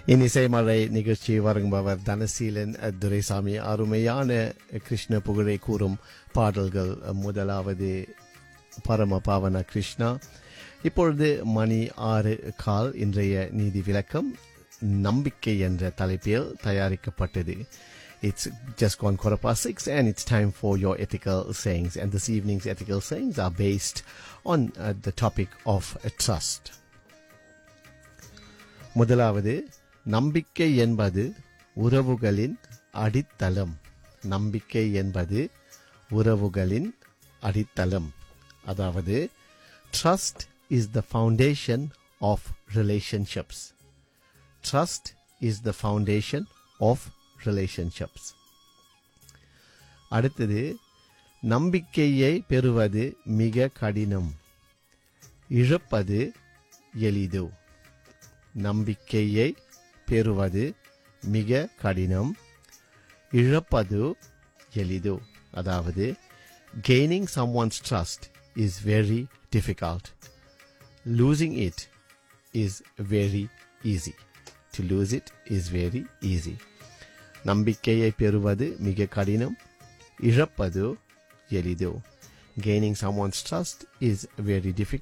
இந்நிசைமலை நிகழ்ச்சி வழங்குபவர் தனசீலன் துரைசாமி அருமையான கிருஷ்ண புகழை கூறும் பாடல்கள் முதலாவது பரம பாவன கிருஷ்ணா இப்பொழுது மணி ஆறு கால் இன்றைய நீதி விளக்கம் நம்பிக்கை என்ற தலைப்பில் தயாரிக்கப்பட்டது It's just gone quarter past six, and it's time for your ethical sayings. And this evening's ethical sayings are based on uh, the topic of uh, trust. முதலாவது நம்பிக்கை என்பது உறவுகளின் அடித்தளம் நம்பிக்கை என்பது உறவுகளின் அடித்தளம் அதாவது trust is the foundation of relationships trust is the foundation of relationships அடுத்தது நம்பிக்கையை பெறுவது மிக கடினம் இழப்பது எளிது நம்பிக்கையை பெறுவது மிக கடினம் இழப்பது எளிது அதாவது gaining someone's trust is very difficult losing it is very easy to lose it is very easy நம்பிக்கையை பெறுவது மிக கடினம் இழப்பது எளிது gaining someone's trust is very difficult